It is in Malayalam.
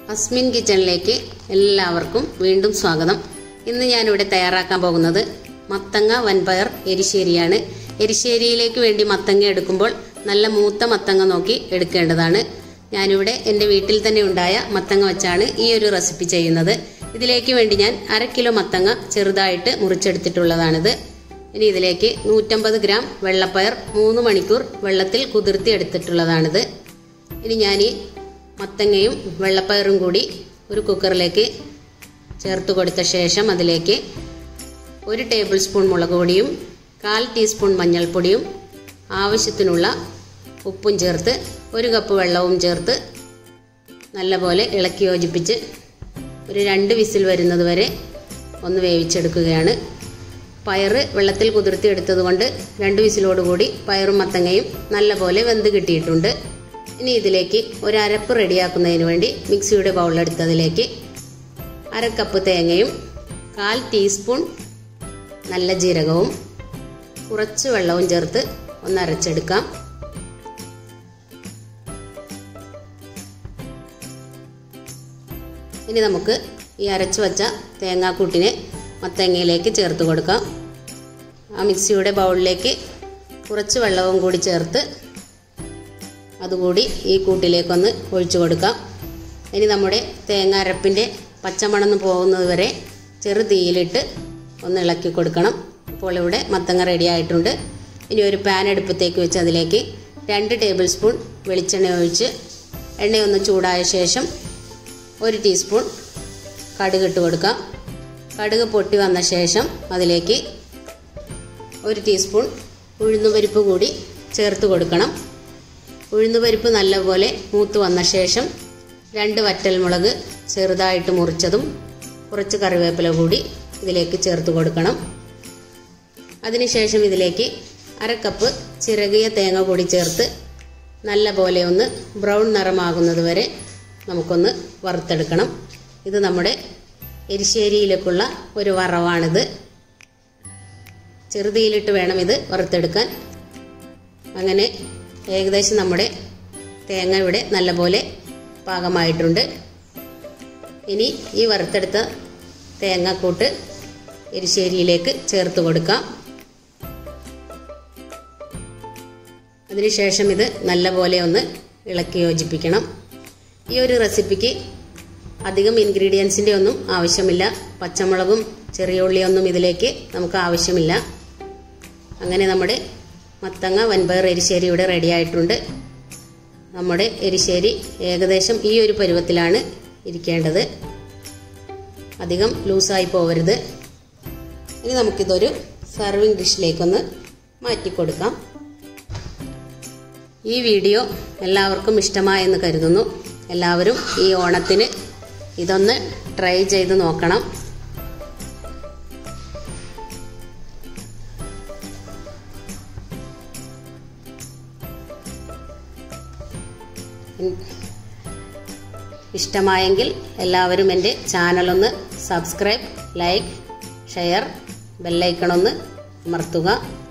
അസ്മിൻ കിച്ചണിലേക്ക് എല്ലാവർക്കും വീണ്ടും സ്വാഗതം ഇന്ന് ഞാനിവിടെ തയ്യാറാക്കാൻ പോകുന്നത് മത്തങ്ങ വൻപയർ എരിശ്ശേരിയാണ് എരിശ്ശേരിയിലേക്ക് വേണ്ടി മത്തങ്ങ എടുക്കുമ്പോൾ നല്ല മൂത്ത മത്തങ്ങ നോക്കി എടുക്കേണ്ടതാണ് ഞാനിവിടെ എൻ്റെ വീട്ടിൽ തന്നെ ഉണ്ടായ മത്തങ്ങ വെച്ചാണ് ഈ ഒരു റെസിപ്പി ചെയ്യുന്നത് ഇതിലേക്ക് വേണ്ടി ഞാൻ അര കിലോ മത്തങ്ങ ചെറുതായിട്ട് മുറിച്ചെടുത്തിട്ടുള്ളതാണിത് ഇനി ഇതിലേക്ക് നൂറ്റമ്പത് ഗ്രാം വെള്ളപ്പയർ മൂന്ന് മണിക്കൂർ വെള്ളത്തിൽ കുതിർത്തി എടുത്തിട്ടുള്ളതാണിത് ഇനി ഞാൻ ഈ മത്തങ്ങയും വെള്ളപ്പയറും കൂടി ഒരു കുക്കറിലേക്ക് ചേർത്ത് കൊടുത്ത ശേഷം അതിലേക്ക് ഒരു ടേബിൾ സ്പൂൺ മുളക് പൊടിയും കാൽ ടീസ്പൂൺ മഞ്ഞൾപ്പൊടിയും ആവശ്യത്തിനുള്ള ഉപ്പും ചേർത്ത് ഒരു കപ്പ് വെള്ളവും ചേർത്ത് നല്ലപോലെ ഇളക്കി യോജിപ്പിച്ച് ഒരു രണ്ട് വിസിൽ വരുന്നത് വരെ ഒന്ന് വേവിച്ചെടുക്കുകയാണ് പയറ് വെള്ളത്തിൽ കുതിർത്തി എടുത്തതുകൊണ്ട് രണ്ട് വിസിലോടുകൂടി പയറും മത്തങ്ങയും നല്ലപോലെ വെന്ത് കിട്ടിയിട്ടുണ്ട് ഇനി ഇതിലേക്ക് ഒരു അരപ്പ് റെഡിയാക്കുന്നതിന് വേണ്ടി മിക്സിയുടെ ബൗളെടുത്തതിലേക്ക് അര കപ്പ് തേങ്ങയും കാൽ ടീസ്പൂൺ നല്ല ജീരകവും കുറച്ച് വെള്ളവും ചേർത്ത് ഒന്ന് അരച്ചെടുക്കാം ഇനി നമുക്ക് ഈ അരച്ചു വച്ച തേങ്ങാക്കൂട്ടിനെ മത്തങ്ങയിലേക്ക് ചേർത്ത് കൊടുക്കാം ആ മിക്സിയുടെ ബൗളിലേക്ക് കുറച്ച് വെള്ളവും കൂടി ചേർത്ത് അതുകൂടി ഈ കൂട്ടിലേക്കൊന്ന് ഒഴിച്ചു കൊടുക്കാം ഇനി നമ്മുടെ തേങ്ങ അരപ്പിൻ്റെ പച്ചമണന്ന് പോകുന്നത് വരെ ചെറു തീയിലിട്ട് ഒന്ന് ഇളക്കി കൊടുക്കണം അപ്പോൾ ഇവിടെ മത്തങ്ങ റെഡി ആയിട്ടുണ്ട് ഇനി ഒരു പാൻ അടുപ്പത്തേക്ക് വെച്ച് അതിലേക്ക് രണ്ട് ടേബിൾ സ്പൂൺ വെളിച്ചെണ്ണ ഒഴിച്ച് എണ്ണയൊന്ന് ചൂടായ ശേഷം ഒരു ടീസ്പൂൺ കടുക് ഇട്ട് കൊടുക്കാം കടുക് പൊട്ടി വന്ന ശേഷം അതിലേക്ക് ഒരു ടീസ്പൂൺ ഉഴുന്നുപരിപ്പ് കൂടി ചേർത്ത് കൊടുക്കണം ഉഴുന്നുപരിപ്പ് നല്ലപോലെ മൂത്ത് വന്ന ശേഷം രണ്ട് വറ്റൽമുളക് ചെറുതായിട്ട് മുറിച്ചതും കുറച്ച് കറിവേപ്പില കൂടി ഇതിലേക്ക് ചേർത്ത് കൊടുക്കണം അതിനുശേഷം ഇതിലേക്ക് അര കപ്പ് ചിരകിയ തേങ്ങ കൂടി ചേർത്ത് നല്ല പോലെ ഒന്ന് ബ്രൗൺ നിറമാകുന്നത് വരെ നമുക്കൊന്ന് വറുത്തെടുക്കണം ഇത് നമ്മുടെ എരിശ്ശേരിയിലേക്കുള്ള ഒരു വറവാണിത് ചെറുതീയിലിട്ട് വേണം ഇത് വറുത്തെടുക്കാൻ അങ്ങനെ ഏകദേശം നമ്മുടെ തേങ്ങ ഇവിടെ നല്ലപോലെ പാകമായിട്ടുണ്ട് ഇനി ഈ വറുത്തെടുത്ത തേങ്ങാക്കൂട്ട് എരിശ്ശേരിയിലേക്ക് ചേർത്ത് കൊടുക്കാം അതിനുശേഷം ഇത് നല്ലപോലെ ഒന്ന് ഇളക്കി യോജിപ്പിക്കണം ഈ ഒരു റെസിപ്പിക്ക് അധികം ഇൻഗ്രീഡിയൻസിൻ്റെ ഒന്നും ആവശ്യമില്ല പച്ചമുളകും ചെറിയ ഉള്ളിയൊന്നും ഇതിലേക്ക് നമുക്ക് ആവശ്യമില്ല അങ്ങനെ നമ്മുടെ മത്തങ്ങ വൻപയർ എരിശ്ശേരി ഇവിടെ റെഡി ആയിട്ടുണ്ട് നമ്മുടെ എരിശ്ശേരി ഏകദേശം ഈ ഒരു പരുവത്തിലാണ് ഇരിക്കേണ്ടത് അധികം ലൂസായി പോവരുത് ഇനി നമുക്കിതൊരു സർവിങ് ഡിഷിലേക്കൊന്ന് മാറ്റിക്കൊടുക്കാം ഈ വീഡിയോ എല്ലാവർക്കും ഇഷ്ടമായെന്ന് കരുതുന്നു എല്ലാവരും ഈ ഓണത്തിന് ഇതൊന്ന് ട്രൈ ചെയ്ത് നോക്കണം ഇഷ്ടമായെങ്കിൽ എല്ലാവരും എൻ്റെ ചാനലൊന്ന് സബ്സ്ക്രൈബ് ലൈക്ക് ഷെയർ ബെല്ലൈക്കണൊന്ന് അമർത്തുക